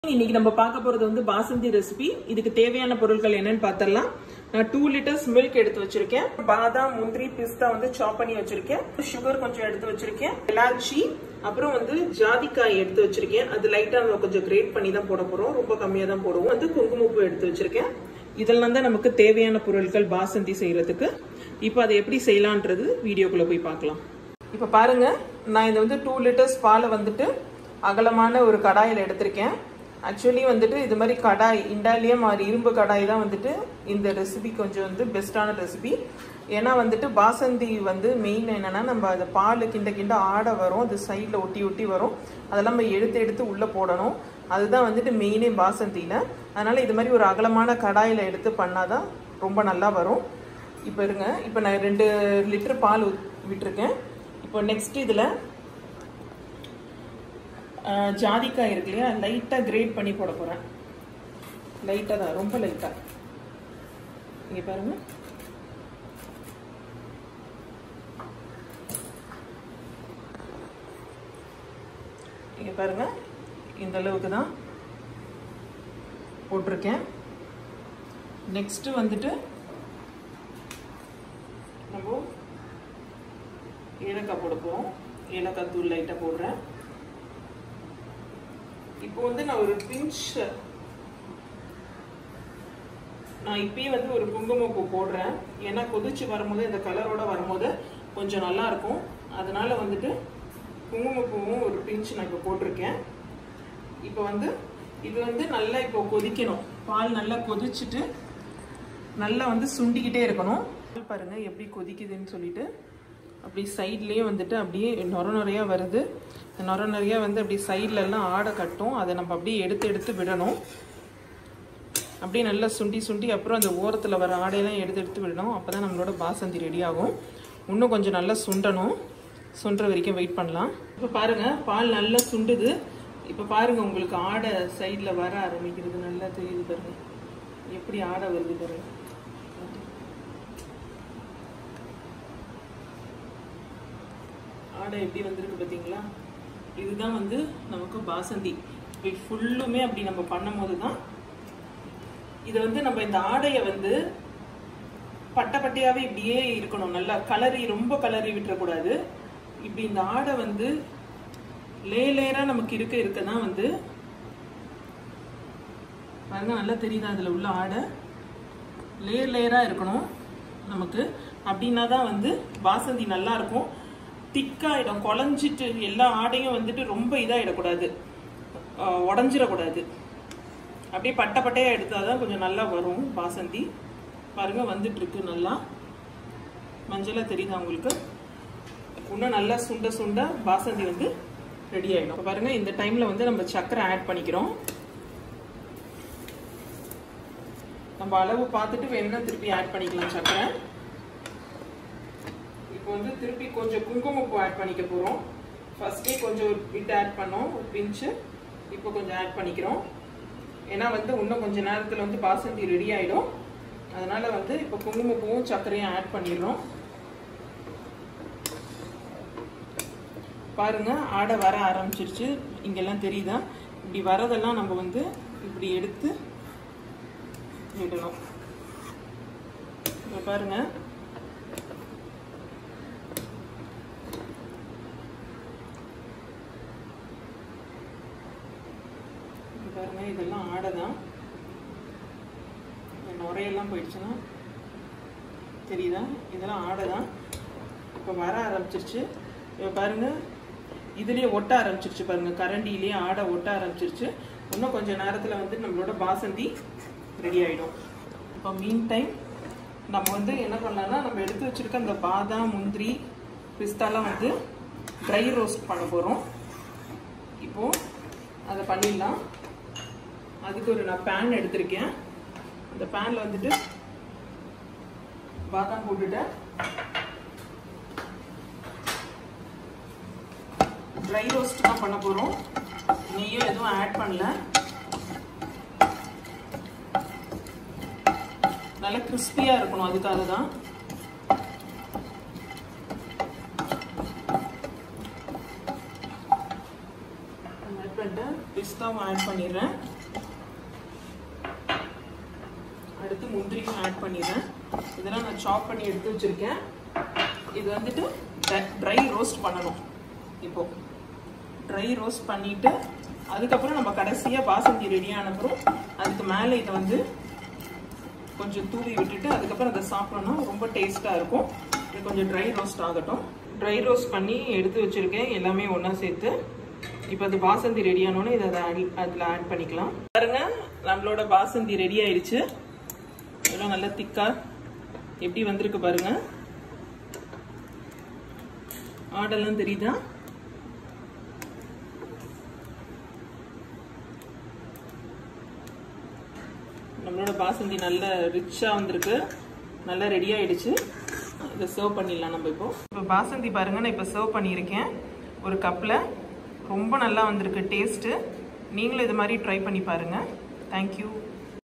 இன்னைக்கு நம்ம பார்க்க போறது வந்து பாசந்தி ரெசிபி இதுக்கு தேவையான பொருட்கள் என்னன்னு பார்த்தரலாம் நான் டூ லிட்டர்ஸ் மில்க் எடுத்து வச்சிருக்கேன் பாதாம் முந்திரி பிஸ்தா வந்து சாப் பண்ணி வச்சிருக்கேன் சுகர் கொஞ்சம் எடுத்து வச்சிருக்கேன் இலாச்சி அப்புறம் வந்து ஜாதிக்காய் எடுத்து வச்சிருக்கேன் அது லைட்டா நம்ம கொஞ்சம் கிரேட் பண்ணி தான் போட போறோம் ரொம்ப கம்மியா தான் போடுவோம் வந்து குங்குமப்பூ எடுத்து வச்சிருக்கேன் இதெல்லாம் தான் நமக்கு தேவையான பொருட்கள் பாசந்தி செய்யறதுக்கு இப்போ அதை எப்படி செய்யலான்றது வீடியோக்குள்ள போய் பார்க்கலாம் இப்போ பாருங்க நான் இதை வந்து டூ லிட்டர்ஸ் பாலை வந்துட்டு அகலமான ஒரு கடாயில் எடுத்திருக்கேன் ஆக்சுவலி வந்துட்டு இது மாதிரி கடாய் இண்டாலியம் ஆர் இரும்பு கடாய் தான் வந்துட்டு இந்த ரெசிபி கொஞ்சம் வந்து பெஸ்ட்டான ரெசிபி ஏன்னா வந்துட்டு பாசந்தி வந்து மெயின் என்னன்னா நம்ம அது பால் கிண்ட கிண்ட ஆட வரும் அது சைடில் ஒட்டி ஒட்டி வரும் அதெல்லாம் நம்ம எடுத்து எடுத்து உள்ளே போடணும் அதுதான் வந்துட்டு மெயினே பாசந்தியில் அதனால் இது மாதிரி ஒரு அகலமான கடாயில் எடுத்து பண்ணாதான் ரொம்ப நல்லா வரும் இப்போ இருங்க இப்போ நான் ரெண்டு லிட்டர் பால் ஊத்- விட்டிருக்கேன் இப்போ நெக்ஸ்ட் இதில் ஜாதிக்காய் இருக்கு இல்லையா லைட்டாக கிரேட் பண்ணி போட போகிறேன் லைட்டாக தான் ரொம்ப லைட்டாக இங்கே பாருங்க இங்கே பாருங்க இந்த அளவுக்கு தான் போட்டிருக்கேன் நெக்ஸ்ட்டு வந்துட்டு நம்ம ஏலக்காய் போட போகிறோம் ஏலக்காய் தூள் லைட்டாக போடுறேன் இப்போ வந்து நான் ஒரு பிஞ்ச் நான் இப்பயே வந்து ஒரு குங்குமப்பூ போடுறேன் ஏன்னா கொதிச்சு வரும்போது இந்த கலரோட வரும்போது கொஞ்சம் நல்லா இருக்கும் அதனால வந்துட்டு குங்குமப்பூவும் ஒரு பிஞ்ச் நான் இப்போ போட்டிருக்கேன் இப்போ வந்து இது வந்து நல்லா இப்போ கொதிக்கணும் பால் நல்லா கொதிச்சுட்டு நல்லா வந்து சுண்டிக்கிட்டே இருக்கணும் பாருங்க எப்படி கொதிக்குதுன்னு சொல்லிட்டு அப்படி சைட்லேயே வந்துட்டு அப்படியே நொர நொறையா வருது இந்த நொர நொறையா வந்து அப்படி சைட்ல எல்லாம் ஆடை கட்டும் அதை நம்ம அப்படியே எடுத்து எடுத்து விடணும் அப்படியே நல்லா சுண்டி சுண்டி அப்புறம் அந்த ஓரத்தில் வர ஆடையெல்லாம் எடுத்து எடுத்து விடணும் அப்போ தான் நம்மளோட பாசந்தி ரெடி ஆகும் இன்னும் கொஞ்சம் நல்லா சுண்டணும் சுண்டுற வரைக்கும் வெயிட் பண்ணலாம் இப்போ பாருங்க பால் நல்லா சுண்டுது இப்போ பாருங்க உங்களுக்கு ஆடை சைடில் வர ஆரம்பிக்கிறது நல்லா தெரியுது பாருங்க எப்படி ஆடை வருது பாருங்க ஆடை எப்படி வந்திருக்கு பார்த்தீங்களா இதுதான் வந்து நமக்கு பாசந்தி இப்போ ஃபுல்லுமே அப்படி நம்ம பண்ணும்போது தான் இது வந்து நம்ம இந்த ஆடையை வந்து பட்டை பட்டையாவே இப்படியே இருக்கணும் நல்லா கலரி ரொம்ப கலரி விட்டுறக்கூடாது இப்படி இந்த ஆடை வந்து லே லேயரா நமக்கு இருக்க இருக்க தான் வந்து பாருங்க நல்லா தெரியுதா அதுல உள்ள ஆடை லேயர் லேயரா இருக்கணும் நமக்கு அப்படின்னா தான் வந்து பாசந்தி நல்லா இருக்கும் திக்காயிடும் குழஞ்சிட்டு எல்லா ஆடையும் வந்துட்டு ரொம்ப இதாயிடக்கூடாது ஆஹ் உடஞ்சிடக்கூடாது அப்படியே பட்டை பட்டையா எடுத்தாதான் கொஞ்சம் நல்லா வரும் பாசந்தி பாருங்க வந்துட்டு இருக்கு நல்லா மஞ்சளா தெரியுதா உங்களுக்கு இன்னும் நல்லா சுண்ட சுண்ட பாசந்தி வந்து ரெடி ஆயிடும் இப்ப பாருங்க இந்த டைம்ல வந்து நம்ம சர்க்கரை ஆட் பண்ணிக்கிறோம் நம்ம அளவு பார்த்துட்டு வேணும்னா திருப்பி ஆட் பண்ணிக்கலாம் சர்க்கரை இப்போ வந்து திருப்பி கொஞ்சம் குங்குமப்பூ ஆட் பண்ணிக்க போறோம் ஃபர்ஸ்டே கொஞ்சம் ஒரு பிட் ஆட் பண்ணோம் ஒரு பிஞ்சு இப்போ கொஞ்சம் ஆட் பண்ணிக்கிறோம் ஏன்னா வந்து இன்னும் கொஞ்ச நேரத்தில் வந்து பாசந்தி ரெடி ஆயிடும் அதனால வந்து இப்போ குங்குமப்பூவும் சர்க்கரையும் ஆட் பண்ணிடுறோம் பாருங்க ஆடை வர ஆரம்பிச்சிருச்சு இங்கெல்லாம் தெரியுதா இப்படி வரதெல்லாம் நம்ம வந்து இப்படி எடுத்து விடணும் இங்க பாருங்க இங்க பாருங்க இதெல்லாம் ஆடை தான் இந்த நுரையெல்லாம் போயிடுச்சுன்னா தெரியுதா இதெல்லாம் ஆடை தான் இப்போ வர ஆரம்பிச்சிருச்சு இப்போ பாருங்க இதுலயே ஒட்ட ஆரம்பிச்சிருச்சு பாருங்க கரண்டிலேயே ஆடை ஒட்ட ஆரம்பிச்சிருச்சு இன்னும் கொஞ்ச நேரத்தில் வந்து நம்மளோட பாசந்தி ரெடி ஆயிடும் இப்போ மீன் டைம் நம்ம வந்து என்ன பண்ணலாம்னா நம்ம எடுத்து வச்சிருக்க அந்த பாதாம் முந்திரி பிஸ்தாலாம் வந்து ட்ரை ரோஸ்ட் பண்ண போகிறோம் இப்போ அதை பண்ணிடலாம் அதுக்கு ஒரு நான் பேன் எடுத்திருக்கேன் அந்த பேனில் வந்துட்டு பாதாம் போட்டுட்டேன் ட்ரை ரோஸ்ட் தான் பண்ண போகிறோம் நெய்யும் எதுவும் ஆட் பண்ணல நல்லா கிறிஸ்பியாக இருக்கணும் அதுக்காக தான் ஆட் பண்ணிட்டேன் பிஸ்தா பிஸ்தாவும் ஆட் பண்ணிடுறேன் அடுத்து முந்திரியும் ஆட் பண்ணிடுறேன் இதெல்லாம் நான் சாப் பண்ணி எடுத்து வச்சிருக்கேன் இது வந்துட்டு ட்ரை ரோஸ்ட் பண்ணணும் இப்போ ட்ரை ரோஸ்ட் பண்ணிட்டு அதுக்கப்புறம் நம்ம கடைசியாக பாசந்தி ரெடி ஆனப்புறம் அதுக்கு மேலே இதை வந்து கொஞ்சம் தூவி விட்டுட்டு அதுக்கப்புறம் அதை சாப்பிடணும் ரொம்ப டேஸ்ட்டாக இருக்கும் இது கொஞ்சம் ட்ரை ரோஸ்ட் ஆகட்டும் ட்ரை ரோஸ்ட் பண்ணி எடுத்து வச்சிருக்கேன் எல்லாமே ஒன்றா சேர்த்து இப்போ அது பாசந்தி ரெடி ஆனோடனே இதை அதை அதில் ஆட் பண்ணிக்கலாம் பாருங்க நம்மளோட பாசந்தி ரெடி ஆயிடுச்சு எல்லாம் நல்லா திக்கா எப்படி வந்திருக்கு பாருங்க ஆடெல்லாம் தெரியுதா நம்மளோட பாசந்தி நல்ல ரிச்சாக வந்திருக்கு நல்லா ரெடி ஆயிடுச்சு இதை சர்வ் பண்ணிடலாம் நம்ம இப்போ இப்போ பாசந்தி பாருங்க நான் இப்போ சர்வ் பண்ணியிருக்கேன் ஒரு கப்பில் ரொம்ப நல்லா வந்திருக்கு டேஸ்ட்டு நீங்களும் இது மாதிரி ட்ரை பண்ணி பாருங்கள் தேங்க்யூ